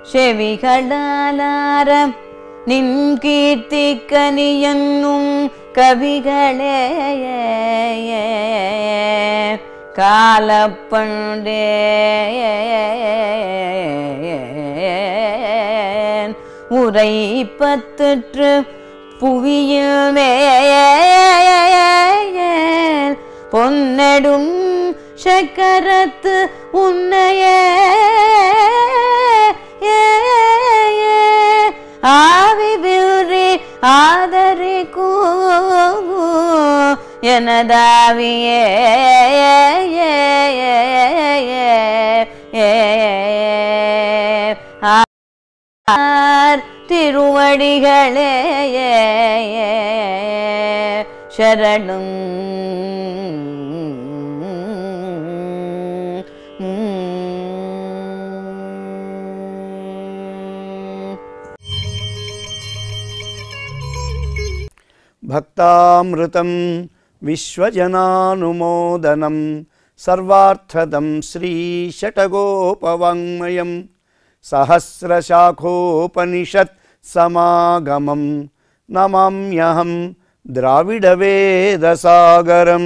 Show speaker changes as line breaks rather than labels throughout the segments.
செவிகளாலாரம் நின் கீர்த்திக்கனியன்னும் கவிகளே காலப்பண்டே உரை பத்துற்று புவியில் மேல் பொன்னெடும் சக்கரத்து உன்னையே ஆவி விரி ஆதரிக்கூ எனதாவியே ஆர் திருவடிகளே சரணம்
భక్తామృతం విశ్వజనానుమోదనం సర్వార్థదం శ్రీషటగోపవాङ्మయం సహస్రశాఖోపనిషత్ సమాగమం నమామ్యహం ద్రావిడవేదసాగరం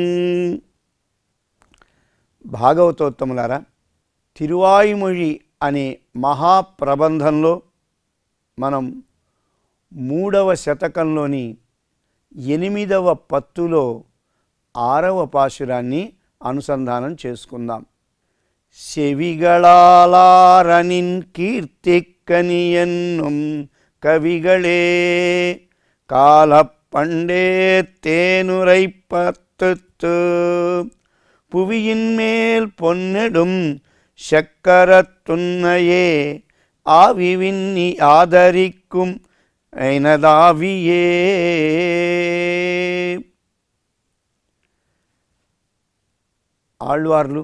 భాగవతోత్తములారా తిరువాయుమొഴി అనే మహాప్రబంధంలో మనం మూడవ శతకంలోని ఎనిమిదవ పత్తులో ఆరవ పాశురాన్ని అనుసంధానం చేసుకుందాం செவிகளாலாரனின் கீர்த்திக்கனியன்னும் கவிகளே காலப்பண்டே தேனுரை பத்துத்து புவியின் மேல் பொன்னெடும் சக்கரத்துன்னையே ஆவிவின்னி ஆதரிக்கும் ஐனதாவியே ఆళ్వార్లు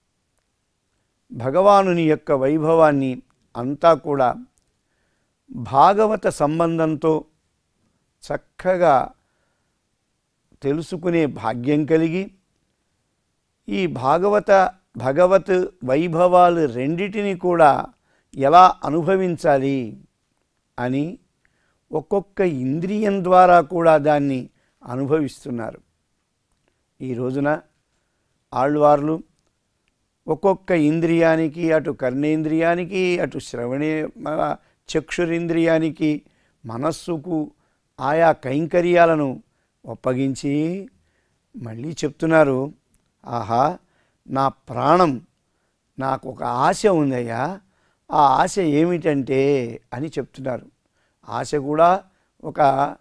భగవానుని యొక్క వైభవాన్ని అంతా కూడా భాగవత సంబంధంతో చక్కగా తెలుసుకునే భాగ్యం కలిగి ఈ భాగవత భగవత్ వైభవాలు రెండిటిని కూడా ఎలా అనుభవించాలి అని ఒక్కొక్క ఇంద్రియం ద్వారా కూడా దాన్ని అనుభవిస్తున్నారు ఈ రోజున ఆళ్వార్లు ఒక్కొక్క ఇంద్రియానికి అటు కర్ణేంద్రియానికి అటు శ్రవణే మన చక్షురింద్రియానికి మనస్సుకు ఆయా కైంకర్యాలను ఒప్పగించి మళ్ళీ చెప్తున్నారు ఆహా నా ప్రాణం నాకు ఒక ఆశ ఉందయ్యా ఆ ఆశ ఏమిటంటే అని చెప్తున్నారు ఆశ కూడా ఒక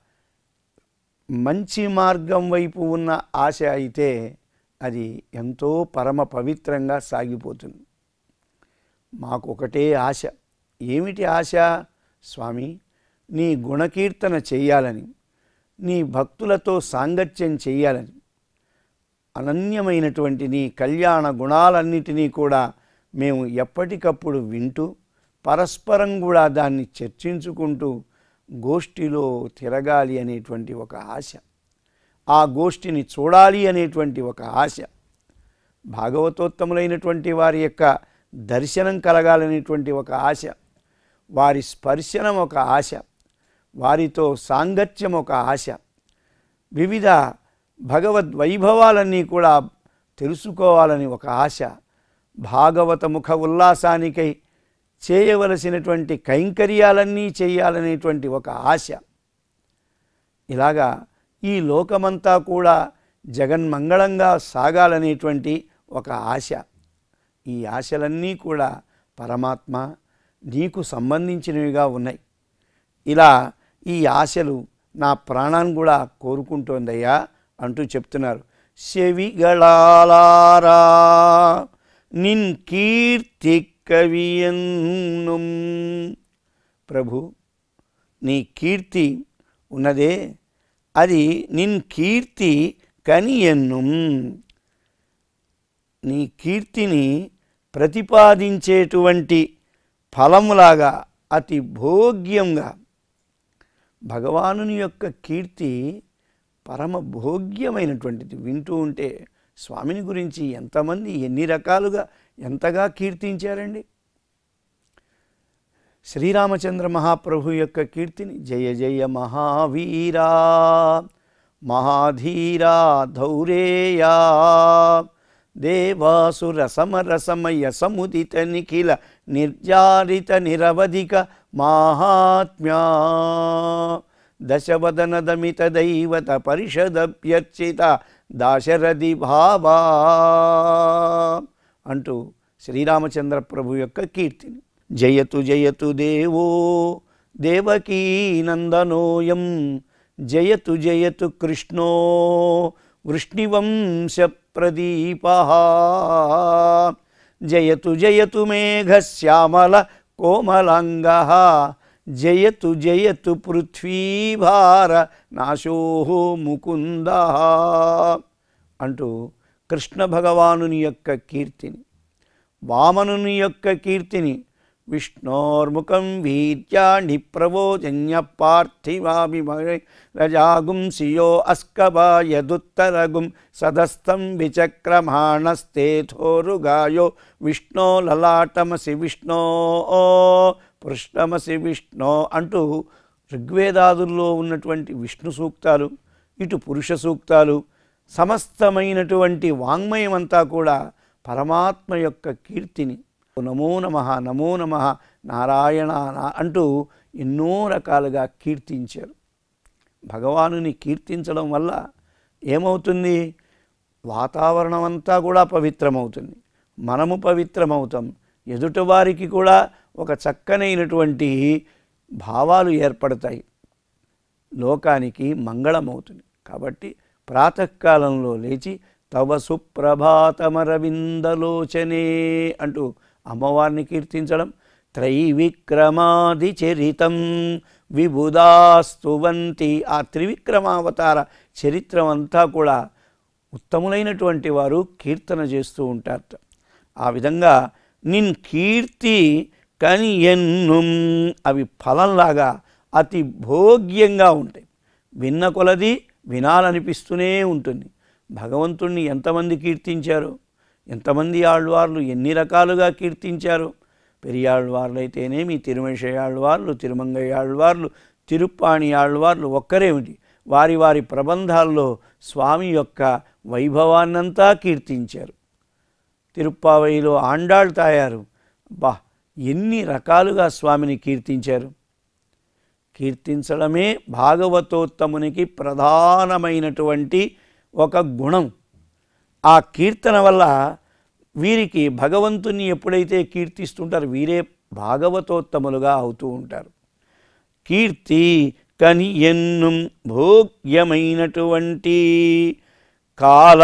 మంచి మార్గం వైపు ఉన్న ఆశ అయితే అది ఎంతో పరమ పవిత్రంగా సాగిపోతుంది మాకు ఒకటే ఆశ ఏమిటి ఆశ స్వామి నీ గుణకీర్తన చెయ్యాలని నీ భక్తులతో సాంగత్యం చెయ్యాలని అనన్యమైనటువంటి నీ కళ్యాణ గుణాలన్నిటినీ కూడా మేము ఎప్పటికప్పుడు వింటూ పరస్పరం కూడా దాన్ని చర్చించుకుంటూ గోష్ఠిలో తిరగాలి అనేటువంటి ఒక ఆశ ఆ గోష్ఠిని చూడాలి అనేటువంటి ఒక ఆశ భాగవతోత్తములైనటువంటి వారి యొక్క దర్శనం కలగాలనేటువంటి ఒక ఆశ వారి స్పర్శనం ఒక ఆశ వారితో సాంగత్యం ఒక ఆశ వివిధ భగవద్ వైభవాలన్నీ కూడా తెలుసుకోవాలని ఒక ఆశ భాగవత ముఖ ఉల్లాసానికై చేయవలసినటువంటి కైంకర్యాలన్నీ చేయాలనేటువంటి ఒక ఆశ ఇలాగా ఈ లోకమంతా కూడా జగన్మంగళంగా సాగాలనేటువంటి ఒక ఆశ ఈ ఆశలన్నీ కూడా పరమాత్మ నీకు సంబంధించినవిగా ఉన్నాయి ఇలా ఈ ఆశలు నా ప్రాణాన్ని కూడా కోరుకుంటోందయ్యా అంటూ చెప్తున్నారు செவிகளாலாரா நின் கீர்த்தி కవియన్నుం ప్రభు నీ కీర్తి ఉన్నదే అది నిన్ కీర్తి కనియన్నుం నీ కీర్తిని ప్రతిపాదించేటువంటి ఫలములాగా అతి భోగ్యంగా భగవానుని యొక్క కీర్తి పరమ భోగ్యమైనటువంటిది వింటూ ఉంటే స్వామిని గురించి ఎంతమంది ఎన్ని రకాలుగా ఎంతగా కీర్తించారండి శ్రీరామచంద్ర మహాప్రభు యొక్క కీర్తిని జయ జయ మహావీరా మహాధీరా ధౌరేయా దేవాసుర సమరసమయ సముదిత నిఖిల నిర్జారిత నిరవధిక మాహాత్మ్యా దశవదన దమిత దైవత పరిషదభ్యర్చిత దాశరథి భావా అంటూ శ్రీరామచంద్ర ప్రభు యొక్క కీర్తిని జయతు జయతు దేవో దేవకీ నందనోయం జయతు జయతు కృష్ణో వృష్ణివంశ ప్రదీప జయతు జయతు మేఘశ్యామల కోమలాంగ జయతు జయతు పృథ్వీభార నాశో ముకుంద అంటూ కృష్ణ భగవానుని యొక్క కీర్తిని వామనుని యొక్క కీర్తిని విష్ణోర్ముఖం వీర్యాణి ప్రవోజన్య పార్థివాభిమరజాగుం సియో అస్కబాయదుత్తరగుం సదస్థం విచక్రమాణస్తేథోరుగాయో విష్ణో లలాటమసి విష్ణో పృష్ణమసి విష్ణో అంటూ ఋగ్వేదాదుల్లో ఉన్నటువంటి విష్ణు సూక్తాలు ఇటు పురుష సూక్తాలు సమస్తమైనటువంటి వాంగ్మయమంతా కూడా పరమాత్మ యొక్క కీర్తిని నమో నమ నమో నమ నారాయణ నా- అంటూ ఎన్నో రకాలుగా కీర్తించారు భగవానుని కీర్తించడం వల్ల ఏమవుతుంది వాతావరణం అంతా కూడా పవిత్రమవుతుంది మనము పవిత్రమవుతాం ఎదుటివారికి కూడా ఒక చక్కనైనటువంటి భావాలు ఏర్పడతాయి లోకానికి మంగళమవుతుంది కాబట్టి ప్రాతకాలంలో లేచి తవ సుప్రభాతమరవిందలోచనే అంటూ అమ్మవారిని కీర్తించడం త్రైవిక్రమాది చరితం విబుధాస్తువంతి ఆ త్రివిక్రమావతార చరిత్రం అంతా కూడా ఉత్తములైనటువంటి వారు కీర్తన చేస్తూ ఉంటారట ఆ విధంగా నిన్ కీర్తి కని ఎన్నుం అవి ఫలంలాగా అతి భోగ్యంగా ఉంటాయి విన్న కొలది వినాలనిపిస్తూనే ఉంటుంది భగవంతుణ్ణి ఎంతమంది కీర్తించారు ఎంతమంది ఆళ్వార్లు ఎన్ని రకాలుగా కీర్తించారు పెరియాళ్వార్లు అయితేనేమి తిరుమషయాళ్వార్లు తిరుమంగయ్యాళ్వార్లు తిరుప్పాణి ఆళ్వార్లు ఒక్కరేమిటి వారి వారి ప్రబంధాల్లో స్వామి యొక్క వైభవాన్నంతా కీర్తించారు తిరుప్పావయిలో ఆండాళ్ తాయారు బా ఎన్ని రకాలుగా స్వామిని కీర్తించారు కీర్తించడమే భాగవతోత్తమునికి ప్రధానమైనటువంటి ఒక గుణం ఆ కీర్తన వల్ల వీరికి భగవంతుని ఎప్పుడైతే కీర్తిస్తుంటారో వీరే భాగవతోత్తములుగా అవుతూ ఉంటారు కీర్తి కని ఎన్నుం భోగ్యమైనటువంటి కాల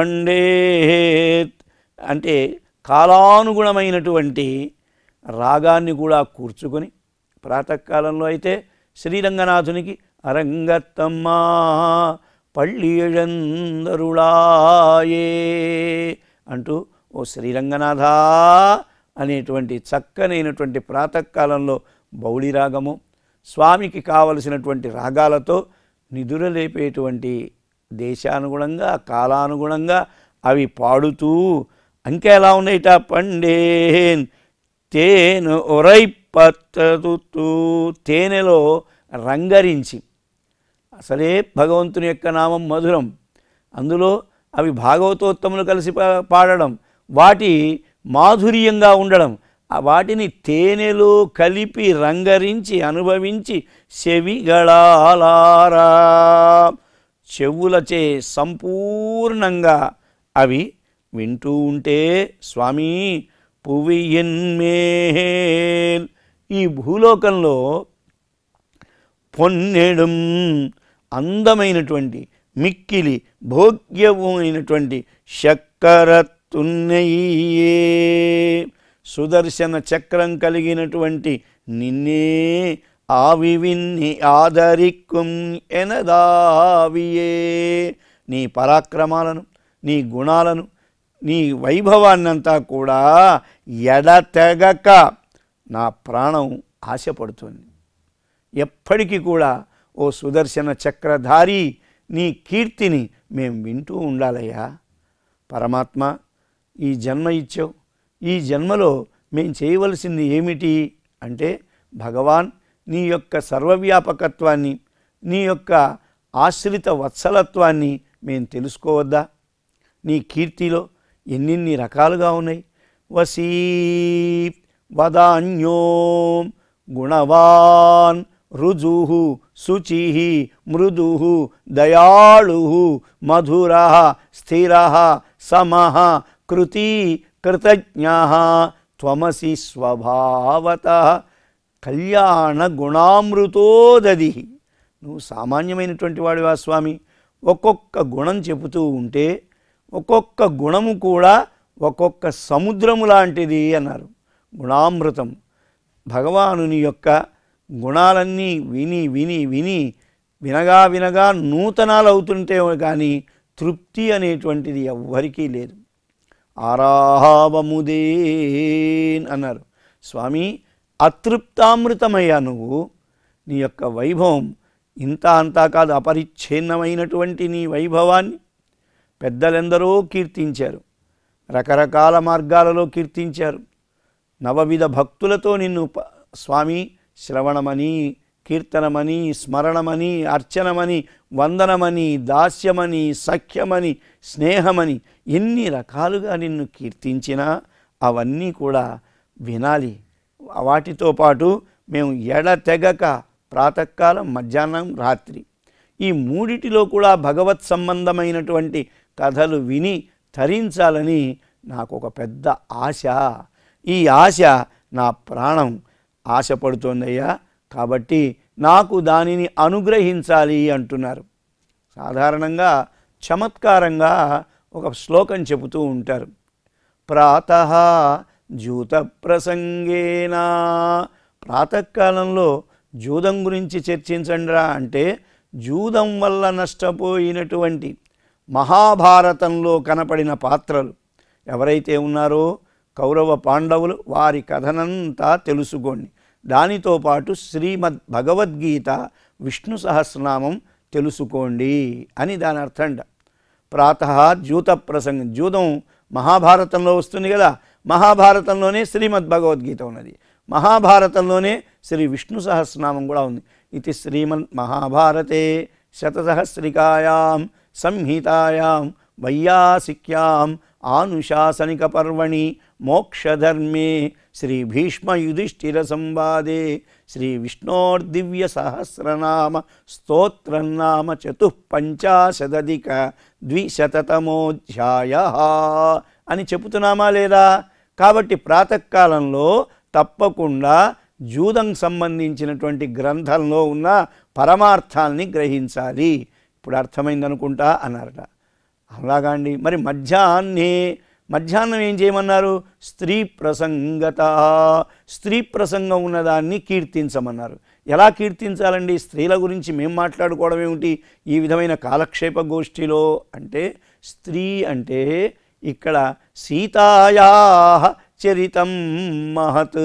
పండేత్ అంటే కాలానుగుణమైనటువంటి రాగాన్ని కూడా కూర్చుకొని ప్రాతకాలంలో అయితే శ్రీరంగనాథునికి అరంగత్తమ్మా పళ్ళియழந்தருளாయే అంటూ ఓ శ్రీరంగనాథ అనేటువంటి చక్కనైనటువంటి ప్రాతకాలంలో బౌళి రాగము స్వామికి కావలసినటువంటి రాగాలతో నిదురలేపేటువంటి దేశానుగుణంగా కాలానుగుణంగా అవి పాడుతూ అంకె ఎలా ఉన్నాయిట పండేన్ తేను ఒరైపత్తు తేనెలో రంగరించి అసలే భగవంతుని యొక్క నామం మధురం అందులో అవి భాగవతోత్తములు కలిసి పా- పాడడం వాటి మాధుర్యంగా ఉండడం ఆ వాటిని తేనెలో కలిపి రంగరించి అనుభవించి చెవిగళాలారా చెవులచే సంపూర్ణంగా అవి వింటూ ఉంటే స్వామి పువియన్మేల్ ఈ భూలోకంలో పొన్నెడం అందమైనటువంటి మిక్కిలి భోగ్యమైనటువంటి చక్కరతున్నయ్యే సుదర్శన చక్రం కలిగినటువంటి నిన్నే ఆవివిన్ని ఆదరిక్కుం ఎనదావియే నీ పరాక్రమాలను నీ గుణాలను నీ వైభవాన్నంతా కూడా ఎడతెగక నా ప్రాణం ఆశపడుతుంది ఎప్పటికీ కూడా ఓ సుదర్శన చక్రధారి నీ కీర్తిని మేం వింటూ ఉండాలయ్యా పరమాత్మ ఈ జన్మ ఇచ్చావు ఈ జన్మలో మేం చేయవలసింది ఏమిటి అంటే భగవాన్ నీ యొక్క సర్వవ్యాపకత్వాన్ని నీ యొక్క ఆశ్రిత వత్సలత్వాన్ని మేము తెలుసుకోవద్దా నీ కీర్తిలో ఎన్నిన్ని రకాలుగా ఉన్నాయి వసీ వదాన్యో గుణవాన్ రుజు శుచి మృదు దయాళు మధుర స్థిర సమ కృతి కృతజ్ఞ త్వమసి స్వభావత కళ్యాణ గుణామృతోదది నువ్వు సామాన్యమైనటువంటి వాడివా స్వామి ఒక్కొక్క గుణం చెబుతూ ఉంటే ఒక్కొక్క గుణము కూడా ఒక్కొక్క సముద్రము లాంటిది అన్నారు గుణామృతం భగవానుని యొక్క గుణాలన్నీ విని విని విని వినగా వినగా నూతనాలు అవుతుంటే కానీ తృప్తి అనేటువంటిది ఎవ్వరికీ లేదు ఆరాహవముదేన్ అన్నారు స్వామి అతృప్తామృతమయ్యా నువ్వు నీ యొక్క వైభవం ఇంత అంతా కాదు అపరిచ్ఛిన్నమైనటువంటి నీ వైభవాన్ని పెద్దలెందరో కీర్తించారు రకరకాల మార్గాలలో కీర్తించారు నవవిధ భక్తులతో నిన్ను ప- స్వామి శ్రవణమని కీర్తనమని స్మరణమని అర్చనమని వందనమని దాస్యమని సఖ్యమని స్నేహమని ఎన్ని రకాలుగా నిన్ను కీర్తించినా అవన్నీ కూడా వినాలి వాటితో పాటు మేము ఎడతెగక ప్రాతకాలం మధ్యాహ్నం రాత్రి ఈ మూడిటిలో కూడా భగవత్ సంబంధమైనటువంటి కథలు విని తరించాలని నాకు ఒక పెద్ద ఆశ ఈ ఆశ నా ప్రాణం ఆశపడుతోందయ్యా కాబట్టి నాకు దానిని అనుగ్రహించాలి అంటున్నారు సాధారణంగా చమత్కారంగా ఒక శ్లోకం చెబుతూ ఉంటారు ప్రాత జూత ప్రసంగేనా ప్రాతకాలంలో జూదం గురించి చర్చించండిరా అంటే జూదం వల్ల నష్టపోయినటువంటి మహాభారతంలో కనపడిన పాత్రలు ఎవరైతే ఉన్నారో కౌరవ పాండవులు వారి కథనంతా తెలుసుకోండి దానితో పాటు శ్రీమద్ భగవద్గీత విష్ణు సహస్రనామం తెలుసుకోండి అని దాని అర్థంట ప్రాత జూత ప్రసంగం జూదం మహాభారతంలో వస్తుంది కదా మహాభారతంలోనే శ్రీమద్ భగవద్గీత ఉన్నది మహాభారతంలోనే శ్రీ విష్ణు సహస్రనామం కూడా ఉంది ఇది శ్రీమద్ మహాభారతే శతసహస్రికాయాం సంహితాయాం వైయాసిక్యాం ఆనుశాసనిక పర్వణి మోక్షధర్మే శ్రీ భీష్మ యుధిష్ఠిర సంవాదే శ్రీ విష్ణోర్దివ్య సహస్రనామ స్తోత్రనామ చతుఃపంచాశదధిక ద్విశతతమోధ్యాయ అని చెబుతున్నామా లేదా కాబట్టి ప్రాతకాలంలో తప్పకుండా జూదం సంబంధించినటువంటి గ్రంథంలో ఉన్న పరమార్థాల్ని గ్రహించాలి ఇప్పుడు అర్థమైందనుకుంటా అన్నారట అలాగా అండి మరి మధ్యాహ్నే మధ్యాహ్నం ఏం చేయమన్నారు స్త్రీ ప్రసంగత స్త్రీ ప్రసంగం ఉన్నదాన్ని కీర్తించమన్నారు ఎలా కీర్తించాలండి స్త్రీల గురించి మేము మాట్లాడుకోవడం ఏమిటి ఈ విధమైన కాలక్షేప గోష్ఠిలో అంటే స్త్రీ అంటే ఇక్కడ సీతాయా చరితం మహత్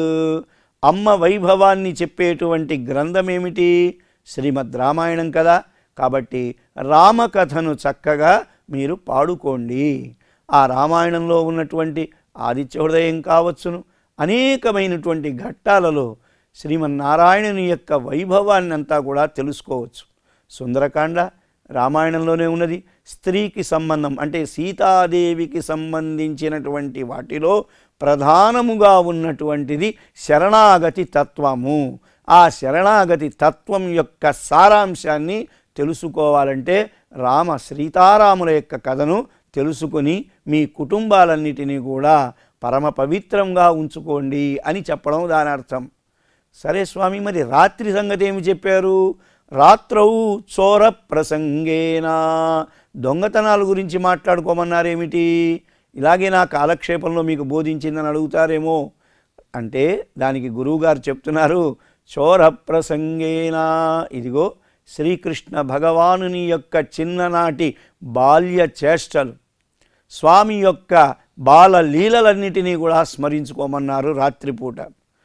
అమ్మ వైభవాన్ని చెప్పేటువంటి గ్రంథం ఏమిటి శ్రీమద్ రామాయణం కదా కాబట్టి రామకథను చక్కగా మీరు పాడుకోండి ఆ రామాయణంలో ఉన్నటువంటి ఆదిత్య హృదయం కావచ్చును అనేకమైనటువంటి ఘట్టాలలో శ్రీమన్నారాయణుని యొక్క వైభవాన్ని అంతా కూడా తెలుసుకోవచ్చు సుందరకాండ రామాయణంలోనే ఉన్నది స్త్రీకి సంబంధం అంటే సీతాదేవికి సంబంధించినటువంటి వాటిలో ప్రధానముగా ఉన్నటువంటిది శరణాగతి తత్వము ఆ శరణాగతి తత్వం యొక్క సారాంశాన్ని తెలుసుకోవాలంటే రామ సీతారాముల యొక్క కథను తెలుసుకొని మీ కుటుంబాలన్నిటినీ కూడా పరమ పవిత్రంగా ఉంచుకోండి అని చెప్పడం దాని అర్థం సరే స్వామి మరి రాత్రి సంగతి ఏమి చెప్పారు రాత్రౌ చోర ప్రసంగేనా దొంగతనాల గురించి మాట్లాడుకోమన్నారేమిటి ఇలాగే నా కాలక్షేపంలో మీకు బోధించిందని అడుగుతారేమో అంటే దానికి గురువుగారు చెప్తున్నారు చోర ప్రసంగేనా ఇదిగో శ్రీకృష్ణ భగవానుని యొక్క చిన్ననాటి బాల్య చేష్టలు స్వామి యొక్క బాల లీలలన్నిటినీ కూడా స్మరించుకోమన్నారు రాత్రిపూట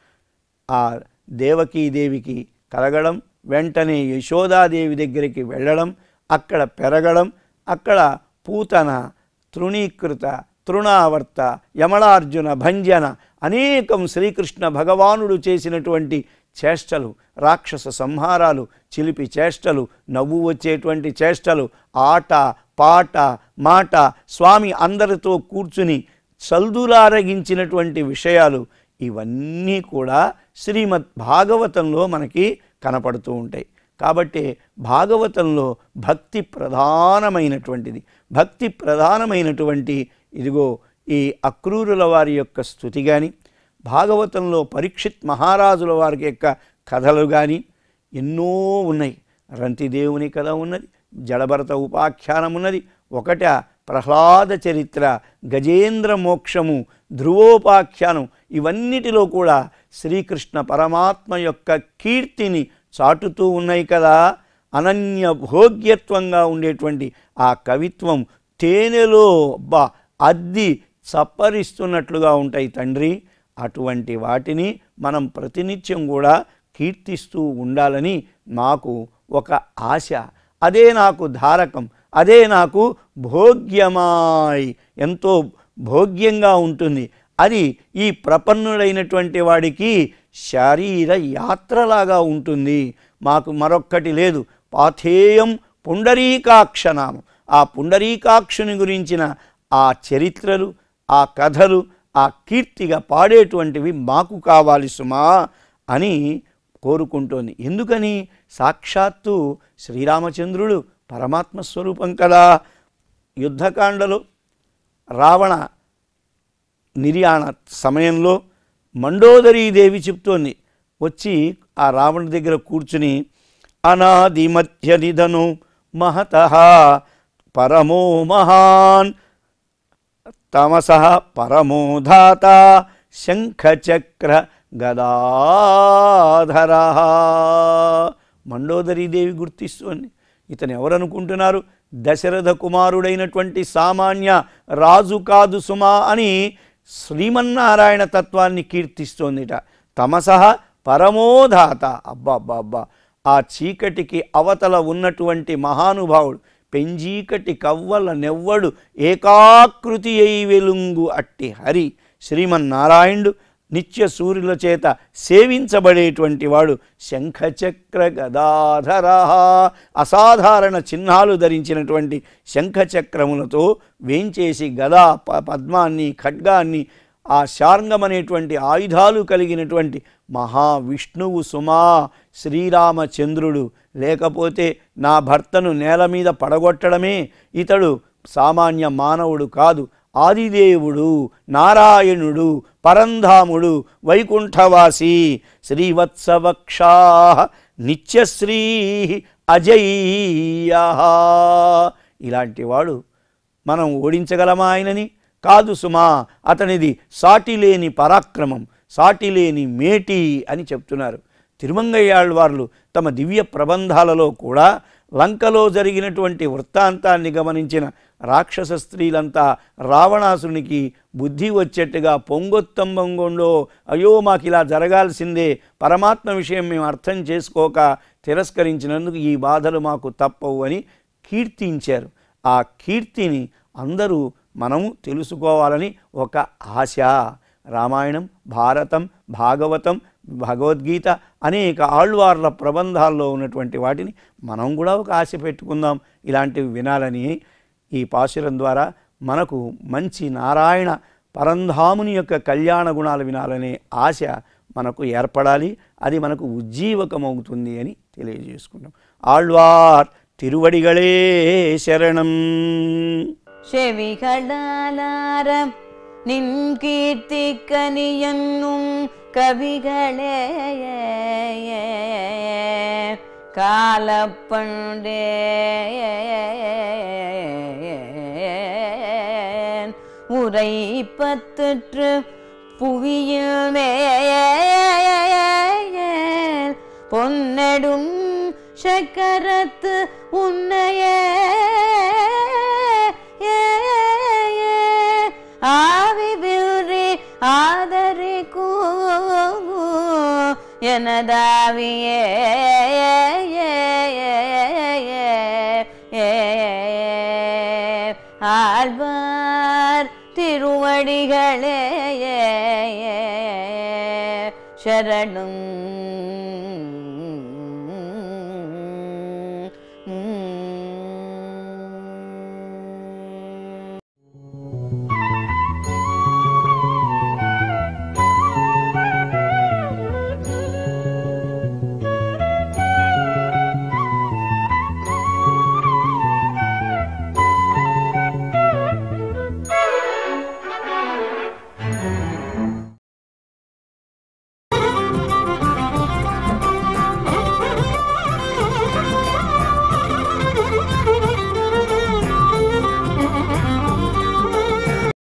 ఆ దేవకీదేవికి కలగడం వెంటనే యశోదాదేవి దగ్గరికి వెళ్ళడం అక్కడ పెరగడం అక్కడ పూతన తృణీకృత తృణావర్త యమళార్జున భంజన అనేకం శ్రీకృష్ణ భగవానుడు చేసినటువంటి చేష్టలు రాక్షస సంహారాలు చిలిపి చేష్టలు నవ్వు వచ్చేటువంటి చేష్టలు ఆట పాట మాట స్వామి అందరితో కూర్చుని చల్దులారగించినటువంటి విషయాలు ఇవన్నీ కూడా శ్రీమద్ భాగవతంలో మనకి కనపడుతూ ఉంటాయి కాబట్టి భాగవతంలో భక్తి ప్రధానమైనటువంటిది భక్తి ప్రధానమైనటువంటి ఇదిగో ఈ అక్రూరుల వారి యొక్క స్థుతి కానీ భాగవతంలో పరీక్షిత్ మహారాజుల వారి యొక్క కథలు కానీ ఎన్నో ఉన్నాయి రంతిదేవుని కథ ఉన్నది జడభరత ఉపాఖ్యానం ఉన్నది ఒకట ప్రహ్లాద చరిత్ర గజేంద్ర మోక్షము ధ్రువోపాఖ్యానం ఇవన్నిటిలో కూడా శ్రీకృష్ణ పరమాత్మ యొక్క కీర్తిని చాటుతూ ఉన్నాయి కదా అనన్య భోగ్యత్వంగా ఉండేటువంటి ఆ కవిత్వం తేనెలో బా అద్ది చప్పరిస్తున్నట్లుగా ఉంటాయి తండ్రి అటువంటి వాటిని మనం ప్రతినిత్యం కూడా కీర్తిస్తూ ఉండాలని నాకు ఒక ఆశ అదే నాకు ధారకం అదే నాకు భోగ్యమాయ్ ఎంతో భోగ్యంగా ఉంటుంది అది ఈ ప్రపన్నుడైనటువంటి వాడికి శారీర యాత్రలాగా ఉంటుంది మాకు మరొక్కటి లేదు పాథేయం పుండరీకాక్షనామం ఆ పుండరీకాక్షుని గురించిన ఆ చరిత్రలు ఆ కథలు ఆ కీర్తిగా పాడేటువంటివి మాకు కావాలి సుమా అని కోరుకుంటోంది ఎందుకని సాక్షాత్తు శ్రీరామచంద్రుడు పరమాత్మ స్వరూపం కదా యుద్ధకాండలో రావణ నిర్యాణ సమయంలో మండోదరీదేవి చెప్తోంది వచ్చి ఆ రావణ దగ్గర కూర్చుని అనాది మధ్య నిధను మహత పరమో మహాన్ తమస పరమోధాత శంఖచక్ర గదాధర మండోదరీదేవి గుర్తిస్తోంది ఇతను ఎవరనుకుంటున్నారు దశరథ కుమారుడైనటువంటి సామాన్య రాజు కాదు సుమా అని శ్రీమన్నారాయణ తత్వాన్ని కీర్తిస్తోందిట తమసహ పరమోధాత అబ్బా అబ్బా అబ్బా ఆ చీకటికి అవతల ఉన్నటువంటి మహానుభావుడు పెంజీకటి కవ్వల నెవ్వడు ఏకాకృతి అయి వెలుంగు అట్టి హరి శ్రీమన్నారాయణుడు నిత్య సూర్యుల చేత సేవించబడేటువంటి వాడు శంఖచక్ర గదాధర అసాధారణ చిహ్నాలు ధరించినటువంటి శంఖచక్రములతో వేంచేసి గదా ప- పద్మాన్ని ఖడ్గాన్ని ఆ శార్ంగం అనేటువంటి ఆయుధాలు కలిగినటువంటి మహావిష్ణువు సుమా శ్రీరామచంద్రుడు లేకపోతే నా భర్తను నేల మీద పడగొట్టడమే ఇతడు సామాన్య మానవుడు కాదు ఆదిదేవుడు నారాయణుడు పరంధాముడు వైకుంఠవాసి శ్రీవత్సవక్షా నిత్యశ్రీ అజయ్య ఇలాంటి వాడు మనం ఓడించగలమా ఆయనని కాదు సుమా అతనిది సాటిలేని పరాక్రమం సాటిలేని మేటి అని చెప్తున్నారు తిరుమంగయ్యాళ్ళవార్లు తమ దివ్య ప్రబంధాలలో కూడా లంకలో జరిగినటువంటి వృత్తాంతాన్ని గమనించిన రాక్షస స్త్రీలంతా రావణాసునికి బుద్ధి వచ్చేట్టుగా పొంగొత్తంబంగొండో అయ్యో మాకు ఇలా జరగాల్సిందే పరమాత్మ విషయం మేము అర్థం చేసుకోక తిరస్కరించినందుకు ఈ బాధలు మాకు తప్పవు అని కీర్తించారు ఆ కీర్తిని అందరూ మనము తెలుసుకోవాలని ఒక ఆశ రామాయణం భారతం భాగవతం భగవద్గీత అనేక ఆళ్వార్ల ప్రబంధాల్లో ఉన్నటువంటి వాటిని మనం కూడా ఒక ఆశ పెట్టుకుందాం ఇలాంటివి వినాలని ఈ పాశురం ద్వారా మనకు మంచి నారాయణ పరంధాముని యొక్క కళ్యాణ గుణాలు వినాలనే ఆశ మనకు ఏర్పడాలి అది మనకు ఉజ్జీవకమవుతుంది అని తెలియజేసుకున్నాం ఆళ్వార్ తిరువడిగళే శరణం
செவிகளாலாரம் நின் கீர்த்தி கனியன்னும் கவிகளே காலப்பண்டே உரை பத்துற்று புவியில் மேல் பொன்னெடும் சக்கரத்து உன்னையே ஆவி விரி ஆதரிக்கும் எனதாவியே ஆழ்வார் திருவடிகளே சரணம்